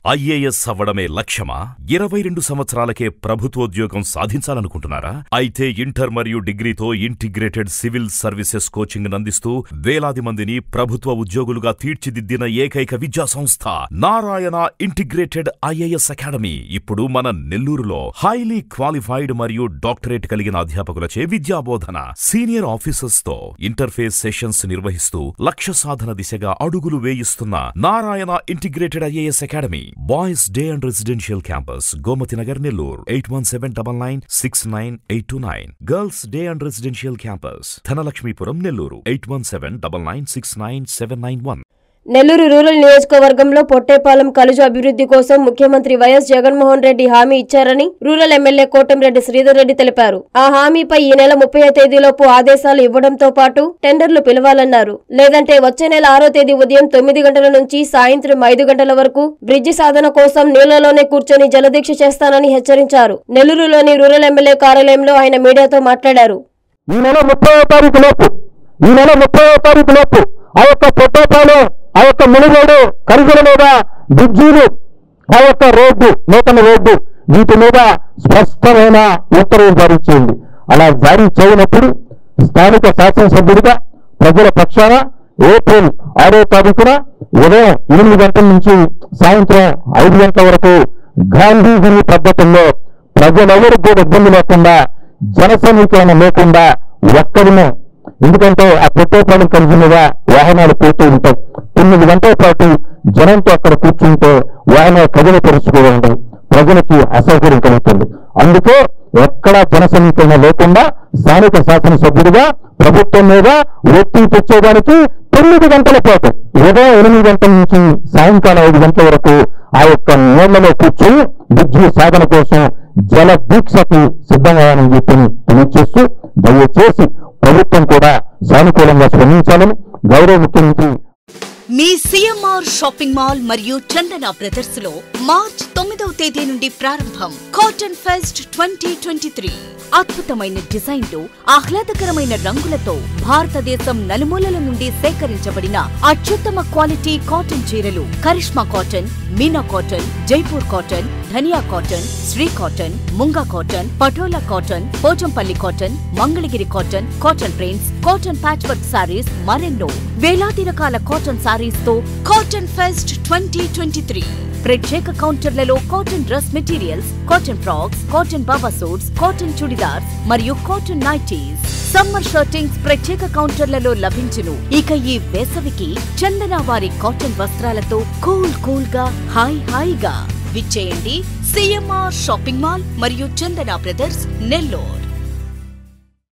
IAS అవ్వడమే లక్ష్యమా ఇరవై రెండు సంవత్సరాలకే ప్రభుత్వోద్యోగం సాధించాలనుకుంటున్నారా అయితే ఇంటర్ మరియు డిగ్రీతో ఇంటిగ్రేటెడ్ సివిల్ సర్వీసెస్ కోచింగ్ అందిస్తూ వేలాది మందిని ప్రభుత్వ ఉద్యోగులుగా తీర్చిదిద్దిన ఏకైక విద్యా సంస్థ నారాయణ ఇంటిగ్రేటెడ్ ఐఏఎస్ అకాడమీ ఇప్పుడు మన నెల్లూరులో హైలీ క్వాలిఫైడ్ మరియు డాక్టరేట్ కలిగిన అధ్యాపకులచే విద్యాబోధన సీనియర్ ఆఫీసర్స్ తో ఇంటర్ఫేస్ సెషన్స్ నిర్వహిస్తూ లక్ష్య సాధన దిశగా అడుగులు వేయిస్తున్న Narayana integrated IAS academy boys day and residential campus Gomathi Nagar Nellore eight one seven double nine six nine eight two nine girls day and residential campus Dhanalakshmipuram Nellore eight one seven double nine six nine seven nine one Nellore rural నియోజకవర్గంలో పొట్టేపాలెం కలుజు అభివృద్ధి కోసం ముఖ్యమంత్రి YS Jaganmohan Reddy హామీ ఇచ్చారని rural MLA Kotamreddy Sridhar Reddy తెలిపారు ఆ హామీపై ఈ నెల ముప్పై తేదీలోపు ఆదేశాలు ఇవ్వడంతో పాటు టెండర్లు పిలవాలన్నారు లేదంటే వచ్చే నెల ఆరో తేదీ ఉదయం తొమ్మిది గంటల నుంచి సాయంత్రం ఐదు గంటల వరకు బ్రిడ్జి సాధన కోసం నీళ్లలోనే కూర్చొని జలదీక్ష చేస్తానని హెచ్చరించారు నెల్లూరులోని రూరల్ ఎమ్మెల్యే కార్యాలయంలో ఆయన మీడియాతో మాట్లాడారు ఈ నెల ముప్పై తారీఖు లోపు ఈ నెల ముప్పై తారీఖు లోపు ఆ యొక్క పొట్టేపాలు ఆ యొక్క మునుగోడు కరుగుల మీద బ్రిడ్జీలు ఆ యొక్క రోడ్డు నూతన రోడ్డు వీటి మీద స్పష్టమైన ఉత్తర్వులు జారీ చేయండి అలా జారీ చేయనప్పుడు స్థానిక శాసనసభ్యుడిగా ప్రజల పక్షాన ఏప్రిల్ ఆరో తారీఖున ఉదయం ఎనిమిది గంటల నుంచి సాయంత్రం ఐదు గంటల వరకు గాంధీగిరి పద్ధతుల్లో ప్రజలెవరికి కూడా ఇబ్బంది లేకుండా జన సమీకరణ లేకుండా ఒక్కరినే ఎందుకంటే ఆ పెట్టేపాలెం కలిసి మీద వాహనాలు పోతూ ఉంటాయి తొమ్మిది గంటల పాటు జనంతో అక్కడ కూర్చుంటే వాహనాలు కదిలి పరుచుకోవాలి ప్రజలకి అసౌకర్యం కలుగుతుంది అందుకే ఎక్కడా జన సమీకరణ లేకుండా స్థానిక శాసనసభ్యుడిగా ప్రభుత్వం మీద ఒత్తిడి తెచ్చేదానికి తొమ్మిది గంటల పాటు ఉదయం ఎనిమిది గంటల నుంచి సాయంకాలం ఐదు గంటల వరకు ఆ యొక్క నీళ్లలో కూర్చొని విద్యుత్ సాధన కోసం జల దీక్షకి సిద్ధమయ్యానని చెప్పి తెలియజేస్తూ దయచేసి ప్రభుత్వం కూడా సానుకూలంగా స్పందించాలని గౌరవ ముఖ్యమంత్రి మీ సిఎంఆర్ షాపింగ్ మాల్ మరియు చందన బ్రదర్స్ లో మార్చ్ తొమ్మిదవ తేదీ నుండి ప్రారంభం cotton fest twenty twenty three అద్భుతమైన డిజైన్లు ఆహ్లాదకరమైన రంగులతో భారతదేశం నలుమూలల నుండి సేకరించబడిన అత్యుత్తమ క్వాలిటీ కాటన్ చీరలు Karishma cotton Meena cotton Jaipur cotton Dhaniya cotton Shri cotton Munga cotton Patola cotton Pochampally cotton Mangalagiri cotton cotton prints cotton patch work sarees మరెన్నో వేలాది రకాల కాటన్ సారీస్ తో cotton fest twenty twenty three ప్రత్యేక కౌంటర్లలో cotton dress materials cotton frocks cotton baba suits cotton churidars మరియు కాటన్ నైటీస్ సమ్మర్ షర్టింగ్స్ ప్రత్యేక కౌంటర్లలో లభించును ఇక ఈ వేసవికి చందన వారి కాటన్ వస్త్రాలతో కూల్ కూల్ గా హాయ్ హాయిగా విచ్చేయండి సిఎంఆర్ షాపింగ్ మాల్ మరియు చందన బ్రదర్స్ నెల్లూరు